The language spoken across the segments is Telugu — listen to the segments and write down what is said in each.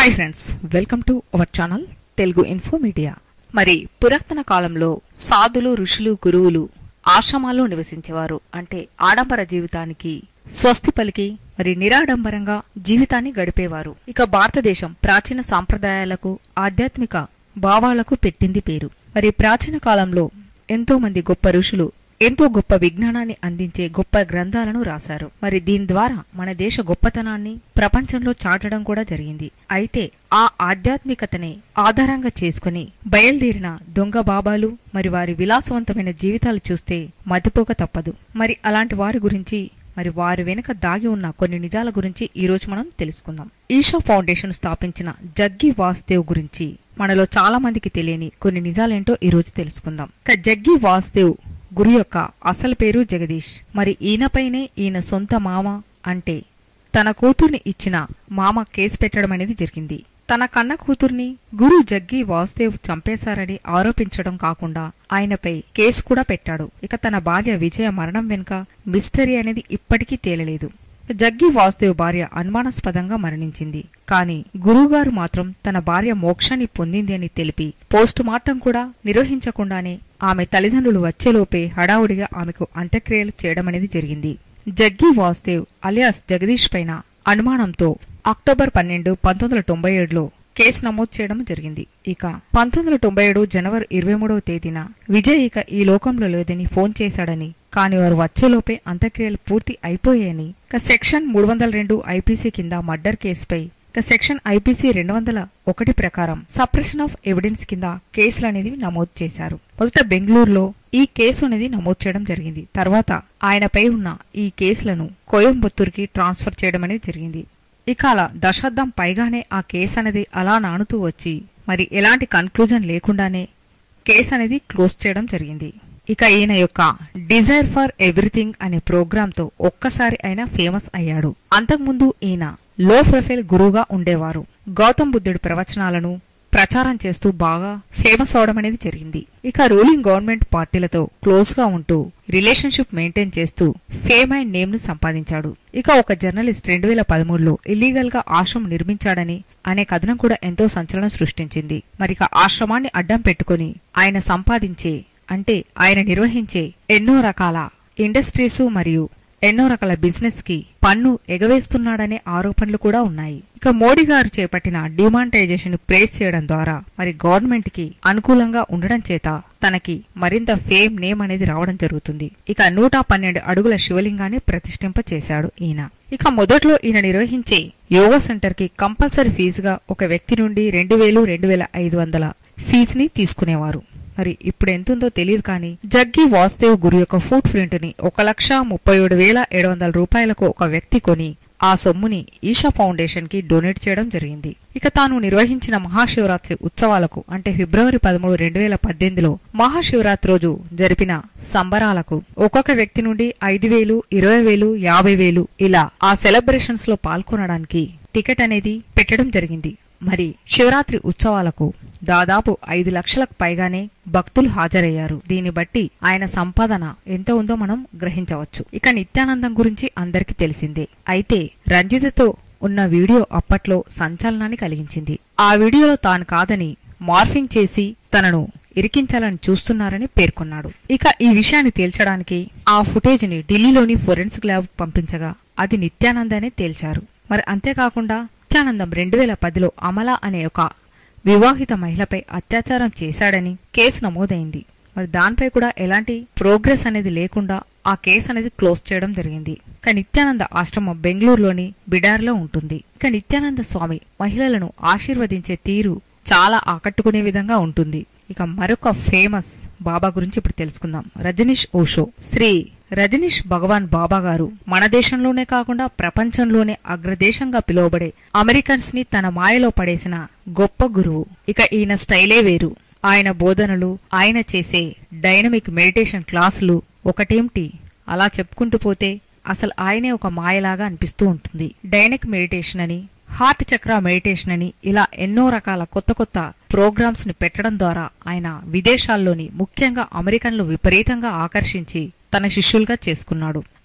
hi friends welcome to our channel Telugu info media మరి పురాతన కాలంలో సాధులు ఋషులు గురువులు ఆశ్రమాల్లో నివసించేవారు అంటే ఆడంబర జీవితానికి స్వస్తి పలికి మరి నిరాడంబరంగా జీవితాన్ని గడిపేవారు ఇక భారతదేశం ప్రాచీన సాంప్రదాయాలకు ఆధ్యాత్మిక భావాలకు పెట్టింది పేరు మరి ప్రాచీన కాలంలో ఎంతో మంది గొప్ప ఋషులు ఎంతో గొప్ప విజ్ఞానాన్ని అందించే గొప్ప గ్రంథాలను రాశారు మరి దీని ద్వారా మన దేశ గొప్పతనాన్ని ప్రపంచంలో చాటడం కూడా జరిగింది అయితే ఆ ఆధ్యాత్మికతనే ఆధారంగా చేసుకుని బయలుదేరిన దొంగ బాబాలు మరి వారి విలాసవంతమైన జీవితాలు చూస్తే మతిపోక తప్పదు మరి అలాంటి వారి గురించి మరి వారి వెనుక దాగి ఉన్న కొన్ని నిజాల గురించి ఈ రోజు మనం తెలుసుకుందాం ఈషా ఫౌండేషన్ స్థాపించిన జగ్గి వాసుదేవ్ గురించి మనలో చాలా మందికి తెలియని కొన్ని నిజాలేంటో ఈ రోజు తెలుసుకుందాం ఇక జగ్గి వాసుదేవ్ గురు యొక్క అసలు పేరు జగదీష్ మరి ఈయనపైనే ఈయన సొంత మామ అంటే తన కూతుర్ని ఇచ్చిన మామ కేసు పెట్టడం అనేది జరిగింది తన కన్న కూతుర్ని గురు జగ్గి వాసుదేవ్ చంపేశారని ఆరోపించడం కాకుండా ఆయనపై కేసు కూడా పెట్టాడు ఇక తన భార్య విజయ మరణం వెనుక మిస్టరీ అనేది ఇప్పటికీ తేలలేదు జగ్గి వాసుదేవ్ భార్య అనుమానాస్పదంగా మరణించింది కానీ గురువుగారు మాత్రం తన భార్య మోక్షాన్ని పొందింది అని తెలిపి పోస్టు మార్టం కూడా నిర్వహించకుండానే ఆమె తల్లిదండ్రులు వచ్చేలోపే హడావుడిగా ఆమెకు అంత్యక్రియలు చేయడం అనేది జరిగింది జగ్గి వాసుదేవ్ అలియాస్ జగదీష్ పైన అనుమానంతో అక్టోబర్ పన్నెండు పంతొమ్మిది వందల తొంభై ఏడులో కేసు నమోదు చేయడం జరిగింది ఇక పంతొమ్మిది వందల తొంభై ఏడు జనవరి ఇరవై మూడవ తేదీన విజయ్ ఇక ఈ లోకంలో లేదని ఫోన్ చేశాడని కానీ వారు వచ్చేలోపే అంత్యక్రియలు పూర్తి అయిపోయాయని ఇక సెక్షన్ మూడు వందల రెండు ఐపీసీ కింద మర్డర్ కేసుపై ఇక సెక్షన్ ఐపీసీ రెండు వందల ఒకటి ప్రకారం సప్రెషన్ ఆఫ్ ఎవిడెన్స్ కింద కేసులు అనేది నమోదు చేశారు మొదట బెంగళూరులో ఈ కేసు అనేది నమోదు చేయడం జరిగింది తర్వాత ఆయనపై ఉన్న ఈ కేసులను కోయంబత్తూరుకి ట్రాన్స్ఫర్ చేయడం అనేది జరిగింది ఇక అలా దశాబ్దం పైగానే ఆ కేసు అనేది అలా నానుతూ వచ్చి మరి ఎలాంటి కన్క్లూజన్ లేకుండానే కేసు అనేది క్లోజ్ చేయడం జరిగింది ఇక ఈయన యొక్క డిజైర్ ఫర్ ఎవ్రీథింగ్ అనే ప్రోగ్రాంతో ఒక్కసారి ఆయన ఫేమస్ అయ్యాడు అంతకుముందు ఈయన లో ప్రొఫైల్ గురువుగా ఉండేవారు గౌతమ్ బుద్ధుడి ప్రవచనాలను ప్రచారం చేస్తూ బాగా ఫేమస్ అవడం అనేది జరిగింది ఇక రూలింగ్ గవర్నమెంట్ పార్టీలతో క్లోజ్ గా ఉంటూ రిలేషన్షిప్ మెయింటైన్ చేస్తూ ఫేమ్ అండ్ నేమ్ ను సంపాదించాడు ఇక ఒక జర్నలిస్ట్ రెండు వేల పదమూడులో ఇల్లీగల్ గా ఆశ్రమం నిర్మించాడని అనే కథనం కూడా ఎంతో సంచలనం సృష్టించింది మరిక ఆశ్రమాన్ని అడ్డం పెట్టుకుని ఆయన సంపాదించే అంటే ఆయన నిర్వహించే ఎన్నో రకాల ఇండస్ట్రీస్ మరియు ఎన్నో రకాల బిజినెస్ కి పన్ను ఎగవేస్తున్నాడనే ఆరోపణలు కూడా ఉన్నాయి ఇక మోడీ గారు చేపట్టిన డిమానిటైజేషన్ ప్రేస్ చేయడం ద్వారా మరి గవర్నమెంట్ కి అనుకూలంగా ఉండడం చేత తనకి మరింత ఫేమ్ నేమ్ అనేది రావడం జరుగుతుంది ఇక నూట పన్నెండు అడుగుల శివలింగాన్ని ప్రతిష్ఠింప చేశాడు ఈయన ఇక మొదట్లో ఈయన నిర్వహించే యోగా సెంటర్ కి కంపల్సరీ ఫీజుగా ఒక వ్యక్తి నుండి రెండు వేలు రెండు వేల ఐదు వందల ఫీజుని తీసుకునేవారు మరి ఇప్పుడు ఎంతుందో తెలియదు కానీ జగ్గి వాసుదేవ్ గురు యొక్క ఫుట్ ప్రింట్ ని ఒక లక్ష ముప్పై ఏడు వేల ఏడు వందల రూపాయలకు ఒక వ్యక్తి కొని ఆ సొమ్ముని ఈషా ఫౌండేషన్ కి డొనేట్ చేయడం జరిగింది ఇక తాను నిర్వహించిన మహాశివరాత్రి ఉత్సవాలకు అంటే ఫిబ్రవరి పదమూడు రెండు వేల పద్దెనిమిదిలో మహాశివరాత్రి రోజు జరిపిన సంబరాలకు ఒక్కొక్క వ్యక్తి నుండి ఐదు వేలు ఇరవై వేలు యాభై వేలు ఇలా ఆ సెలబ్రేషన్స్ లో పాల్గొనడానికి టికెట్ అనేది పెట్టడం జరిగింది మరి శివరాత్రి ఉత్సవాలకు దాదాపు ఐదు లక్షలకు పైగానే భక్తులు హాజరయ్యారు దీన్ని బట్టి ఆయన సంపాదన ఎంత ఉందో మనం గ్రహించవచ్చు ఇక నిత్యానందం గురించి అందరికీ తెలిసిందే అయితే రంజితతో ఉన్న వీడియో అప్పట్లో సంచలనాన్ని కలిగించింది ఆ వీడియోలో తాను కాదని మార్ఫింగ్ చేసి తనను ఇరికించాలని చూస్తున్నారని పేర్కొన్నాడు ఇక ఈ విషయాన్ని తేల్చడానికి ఆ ఫుటేజ్ ని ఢిల్లీలోని ఫోరెన్సిక్ ల్యాబ్ పంపించగా అది నిత్యానందనే తేల్చారు మరి అంతేకాకుండా నిత్యానందం రెండు వేల పదిలో అమల అనే ఒక వివాహిత మహిళపై అత్యాచారం చేశాడని కేసు నమోదైంది మరి దానిపై కూడా ఎలాంటి ప్రోగ్రెస్ అనేది లేకుండా ఆ కేసు అనేది క్లోజ్ చేయడం జరిగింది ఇక నిత్యానంద ఆశ్రమం బెంగళూరులోని బిడార్లో ఉంటుంది ఇక నిత్యానంద స్వామి మహిళలను ఆశీర్వదించే తీరు చాలా ఆకట్టుకునే విధంగా ఉంటుంది ఇక మరొక ఫేమస్ బాబా గురించి ఇప్పుడు తెలుసుకుందాం రజనీష్ ఓషో శ్రీ రజనీష్ భగవాన్ బాబా గారు మన దేశంలోనే కాకుండా ప్రపంచంలోనే అగ్రదేశంగా పిలువబడే అమెరికన్స్ ని తన మాయలో పడేసిన గొప్ప గురువు ఇక ఈయన స్టైలే వేరు ఆయన బోధనలు ఆయన చేసే డైనమిక్ మెడిటేషన్ క్లాసులు ఒకటేమిటి అలా చెప్పుకుంటూ పోతే అసలు ఆయనే ఒక మాయలాగా అనిపిస్తూ ఉంటుంది డైనమిక్ మెడిటేషన్ అని హార్ట్ చక్ర మెడిటేషన్ అని ఇలా ఎన్నో రకాల కొత్త కొత్త ప్రోగ్రామ్స్ ని పెట్టడం ద్వారా ఆయన విదేశాల్లోని ముఖ్యంగా అమెరికన్లు విపరీతంగా ఆకర్షించి తన శిష్యులుగా చేసుకున్నాడు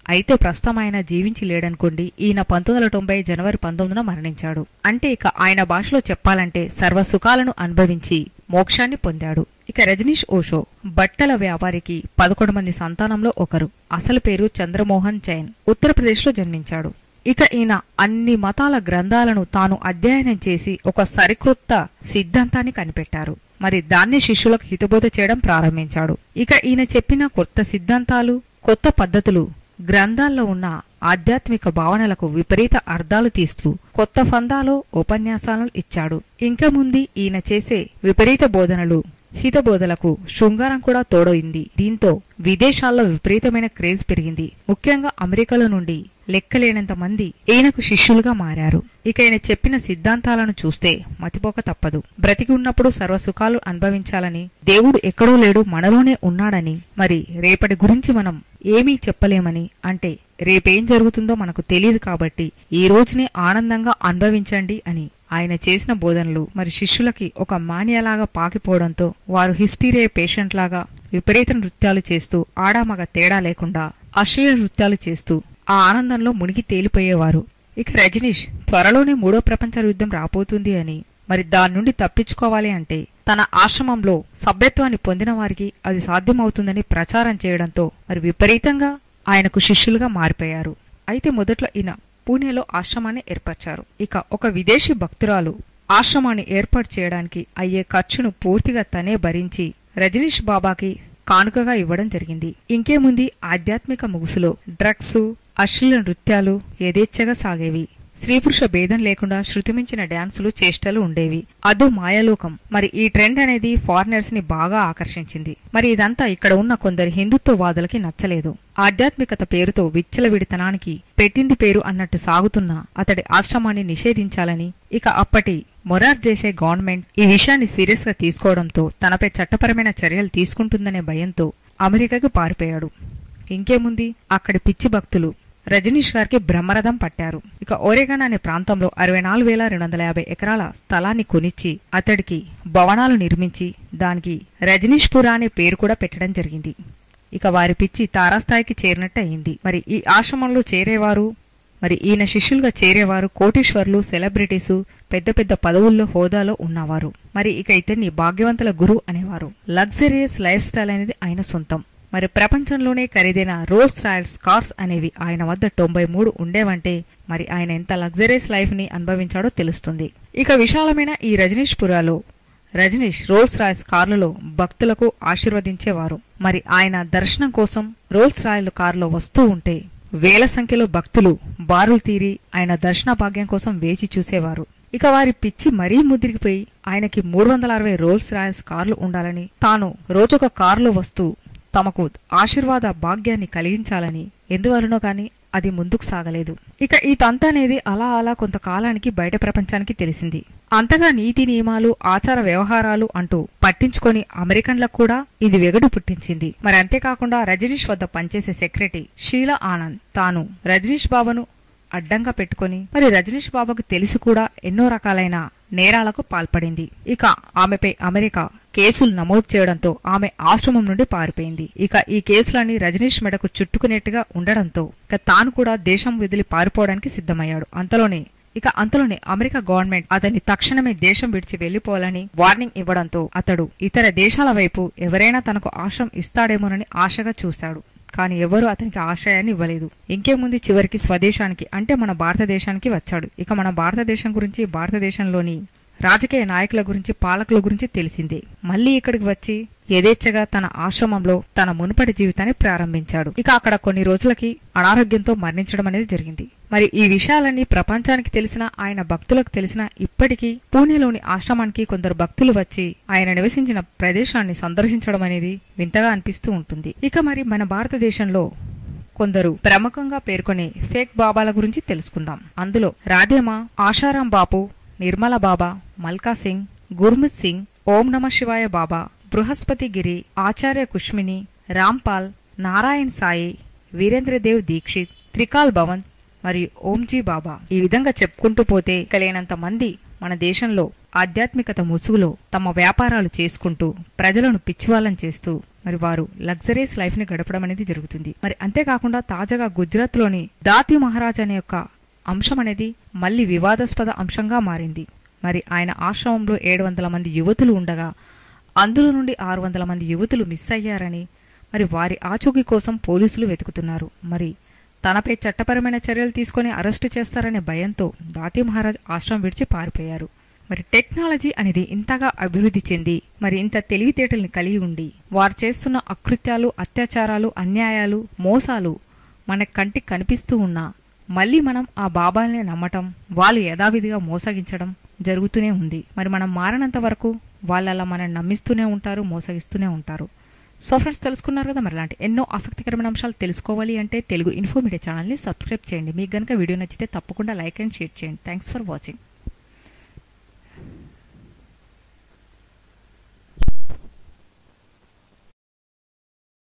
అయితే ప్రస్తుతం ఆయన జీవించి లేడనుకోండి ఈయన పంతొమ్మిది వందల తొంభై జనవరి పంతొమ్మిదిన మరణించాడు అంటే ఇక ఆయన భాషలో చెప్పాలంటే సర్వ సుఖాలను అనుభవించి మోక్షాన్ని పొందాడు ఇక రజనీష్ ఓషో బట్టల వ్యాపారికి పదకొండు మంది సంతానంలో ఒకరు అసలు పేరు చంద్రమోహన్ జైన్ ఉత్తరప్రదేశ్లో జన్మించాడు ఇక ఈయన అన్ని మతాల గ్రంథాలను తాను అధ్యయనం చేసి ఒక సరికొత్త సిద్ధాంతాన్ని కనిపెట్టారు మరి దాన్ని శిష్యులకు హితబోధ చేయడం ప్రారంభించాడు ఇక ఈయన చెప్పిన కొత్త సిద్ధాంతాలు కొత్త పద్ధతులు గ్రంథాల్లో ఉన్న ఆధ్యాత్మిక భావనలకు విపరీత అర్థాలు తీస్తూ కొత్త ఫందాలో ఉపన్యాసాలను ఇచ్చాడు ఇంకా ముందు ఈయన చేసే విపరీత బోధనలు హితబోధలకు శృంగారం కూడా తోడైంది దీంతో విదేశాల్లో విపరీతమైన క్రేజ్ పెరిగింది ముఖ్యంగా అమెరికాలో నుండి లెక్కలేనంత మంది ఈయనకు శిష్యులుగా మారారు ఇక ఈయన చెప్పిన సిద్ధాంతాలను చూస్తే మతిపోక తప్పదు బ్రతికి ఉన్నప్పుడు సర్వసుఖాలు అనుభవించాలని దేవుడు ఎక్కడో లేడు మనలోనే ఉన్నాడని మరి రేపటి గురించి మనం ఏమీ చెప్పలేమని అంటే రేపేం జరుగుతుందో మనకు తెలియదు కాబట్టి ఈ రోజునే ఆనందంగా అనుభవించండి అని ఆయన చేసిన బోధనలు మరి శిష్యులకి ఒక మానియాలాగా పాకిపోవడంతో వారు హిస్టీరియా పేషెంట్ లాగా విపరీత నృత్యాలు చేస్తూ ఆడామగ తేడా లేకుండా అశ్లీల నృత్యాలు చేస్తూ ఆ ఆనందంలో మునిగి తేలిపోయేవారు ఇక రజనీష్ త్వరలోనే మూడో ప్రపంచ యుద్ధం రాబోతుంది అని మరి దాని నుండి తప్పించుకోవాలి అంటే తన ఆశ్రమంలో సభ్యత్వాన్ని పొందిన వారికి అది సాధ్యమవుతుందని ప్రచారం చేయడంతో మరి విపరీతంగా ఆయనకు శిష్యులుగా మారిపోయారు అయితే మొదట్లో ఈయన పూణేలో ఆశ్రమాన్ని ఏర్పరిచారు ఇక ఒక విదేశీ భక్తురాలు ఆశ్రమాన్ని ఏర్పాటు చేయడానికి అయ్యే ఖర్చును పూర్తిగా తనే భరించి రజనీష్ బాబాకి కానుకగా ఇవ్వడం జరిగింది ఇంకేముంది ఆధ్యాత్మిక ముగుసులో డ్రగ్స్ అశ్లీల నృత్యాలు యథేచ్ఛగా సాగేవి స్త్రీ పురుష భేదం లేకుండా శృతిమించిన డ్యాన్సులు చేష్టలు ఉండేవి అదో మాయాలోకం మరి ఈ ట్రెండ్ అనేది ఫారినర్స్ ని బాగా ఆకర్షించింది మరి ఇదంతా ఇక్కడ ఉన్న కొందరు హిందుత్వవాదులకి నచ్చలేదు ఆధ్యాత్మికత పేరుతో విచ్చలవిడితనానికి పెట్టింది పేరు అన్నట్టు సాగుతున్న అతడి ఆశ్రమాన్ని నిషేధించాలని ఇక అప్పటి మొరార్ దేశాయ్ గవర్నమెంట్ ఈ విషయాన్ని సీరియస్ గా తీసుకోవడంతో తనపై చట్టపరమైన చర్యలు తీసుకుంటుందనే భయంతో అమెరికాకు పారిపోయాడు ఇంకేముంది అక్కడి పిచ్చి భక్తులు రజనీష్ గారికి బ్రహ్మరథం పట్టారు ఇక ఓరెగన్ అనే ప్రాంతంలో అరవై నాలుగు వేల రెండు వందల యాభై ఎకరాల స్థలాన్ని కొనిచ్చి అతడికి భవనాలు నిర్మించి దానికి రజనీష్పుర అనే పేరు కూడా పెట్టడం జరిగింది ఇక వారి పిచ్చి తారాస్థాయికి చేరినట్టు అయింది మరి ఈ ఆశ్రమంలో చేరేవారు మరి ఈయన శిష్యులుగా చేరేవారు కోటీశ్వర్లు సెలబ్రిటీసు పెద్ద పెద్ద పదవుల్లో హోదాలో ఉన్నవారు మరి ఇక ఇతన్ని భాగ్యవంతుల గురు అనేవారు లగ్జరియస్ లైఫ్ స్టైల్ అనేది ఆయన సొంతం మరి ప్రపంచంలోనే ఖరీదైన రోల్స్ రాయల్స్ కార్స్ అనేవి ఆయన వద్ద తొంభై మూడు ఉండేవంటే మరి ఆయన ఎంత లగ్జరియస్ లైఫ్ ని అనుభవించాడో తెలుస్తుంది ఇక విశాలమైన ఈ రజనీష్ పురాలో రజనీష్ రోల్స్ రాయల్స్ కార్లలో భక్తులకు ఆశీర్వదించేవారు మరి ఆయన దర్శనం కోసం రోల్స్ రాయల్ కారులో వస్తూ ఉంటే వేల సంఖ్యలో భక్తులు బారులు తీరి ఆయన దర్శన భాగ్యం కోసం వేచి చూసేవారు ఇక వారి పిచ్చి మరీ ముదిరిగిపోయి ఆయనకి మూడు వందల అరవై రోల్స్ రాయల్స్ కార్లు ఉండాలని తాను రోజొక కారులో వస్తూ తమకు ఆశీర్వాద భాగ్యాన్ని కలిగించాలని ఎందువలనో కాని అది ముందుకు సాగలేదు ఇక ఈ తంత అనేది అలా అలా కొంతకాలానికి బయట ప్రపంచానికి తెలిసింది అంతగా నీతి నియమాలు ఆచార వ్యవహారాలు అంటూ పట్టించుకొని అమెరికన్లకు కూడా ఇది వెగడు పుట్టించింది మరి అంతేకాకుండా రజనీష్ వద్ద పనిచేసే సెక్రటరీ షీలా ఆనంద్ తాను రజనీష్ బాబును అడ్డంగా పెట్టుకొని మరి రజనీష్ బాబుకు తెలిసి కూడా ఎన్నో రకాలైన నేరాలకు పాల్పడింది ఇక ఆమెపై అమెరికా కేసులు నమోదు చేయడంతో ఆమె ఆశ్రమం నుండి పారిపోయింది ఇక ఈ కేసులన్నీ రజనీష్ మెడకు చుట్టుకునేట్టుగా ఉండడంతో ఇక తాను కూడా దేశం వదిలి పారిపోవడానికి సిద్ధమయ్యాడు అంతలోనే ఇక అంతలోనే అమెరికా గవర్నమెంట్ అతన్ని తక్షణమే దేశం విడిచి వెళ్లిపోవాలని వార్నింగ్ ఇవ్వడంతో అతడు ఇతర దేశాల వైపు ఎవరైనా తనకు ఆశ్రయం ఇస్తాడేమోనని ఆశగా చూశాడు కానీ ఎవరూ అతనికి ఆశ్రయాన్ని ఇవ్వలేదు ఇంకేముంది చివరికి స్వదేశానికి అంటే మన భారతదేశానికి వచ్చాడు ఇక మన భారతదేశం గురించి భారతదేశంలోని రాజకీయ నాయకుల గురించి పాలకుల గురించి తెలిసిందే మళ్ళీ ఇక్కడికి వచ్చి యథేచ్ఛగా తన ఆశ్రమంలో తన మునుపటి జీవితాన్ని ప్రారంభించాడు ఇక అక్కడ కొన్ని రోజులకి అనారోగ్యంతో మరణించడం అనేది జరిగింది మరి ఈ విషయాలన్నీ ప్రపంచానికి తెలిసిన ఆయన భక్తులకు తెలిసిన ఇప్పటికీ పూణేలోని ఆశ్రమానికి కొందరు భక్తులు వచ్చి ఆయన నివసించిన ప్రదేశాన్ని సందర్శించడం అనేది వింతగా అనిపిస్తూ ఉంటుంది ఇక మరి మన భారతదేశంలో కొందరు ప్రముఖంగా పేర్కొనే ఫేక్ బాబాల గురించి తెలుసుకుందాం అందులో రాధేమా ఆశారాం బాపు నిర్మల బాబా మల్కా సింగ్ గుర్మిత్ సింగ్ ఓం నమ శివాయ బాబా బృహస్పతి గిరి ఆచార్య కుష్మిని రాంపాల్ నారాయణ్ సాయి వీరేంద్రదేవ్ దీక్షిత్ త్రికాల్ భవన్ మరియు ఓంజీ బాబా ఈ విధంగా చెప్పుకుంటూ పోతే కలిగినంత మంది మన దేశంలో ఆధ్యాత్మికత ముసుగులో తమ వ్యాపారాలు చేసుకుంటూ ప్రజలను పిచ్చివాళ్ళం చేస్తూ మరి వారు లగ్జరీస్ లైఫ్ ని గడపడం అనేది జరుగుతుంది మరి అంతేకాకుండా తాజాగా గుజరాత్ లోని దాతి మహారాజ్ అనే యొక్క అంశం అనేది మళ్ళీ వివాదాస్పద అంశంగా మారింది మరి ఆయన ఆశ్రమంలో ఏడు వందల మంది యువతులు ఉండగా అందులో నుండి ఆరు వందల మంది యువతులు మిస్ అయ్యారని మరి వారి ఆచూకీ కోసం పోలీసులు వెతుకుతున్నారు మరి తనపై చట్టపరమైన చర్యలు తీసుకొని అరెస్టు చేస్తారనే భయంతో దాతి మహారాజ్ ఆశ్రమం విడిచి పారిపోయారు మరి టెక్నాలజీ అనేది ఇంతగా అభివృద్ధి చెంది మరి ఇంత తెలివితేటల్ని కలిగి ఉండి వారు చేస్తున్న అకృత్యాలు అత్యాచారాలు అన్యాయాలు మోసాలు మన కంటికి కనిపిస్తూ ఉన్నా మళ్ళీ మనం ఆ బాబాల్ని నమ్మటం వాళ్ళు యథావిధిగా మోసగించడం జరుగుతూనే ఉంది మరి మనం మారినంత వరకు వాళ్ళు అలా మనం నమ్మిస్తూనే ఉంటారు మోసగిస్తూనే ఉంటారు సో ఫ్రెండ్స్ తెలుసుకున్నారు కదా మరి ఇలాంటి ఎన్నో ఆసక్తికరమైన అంశాలు తెలుసుకోవాలి అంటే తెలుగు ఇన్ఫో మీడియా ఛానల్ని సబ్స్క్రైబ్ చేయండి మీకు గనుక వీడియో నచ్చితే తప్పకుండా లైక్ అండ్ షేర్ చేయండి థ్యాంక్స్ ఫర్ వాచింగ్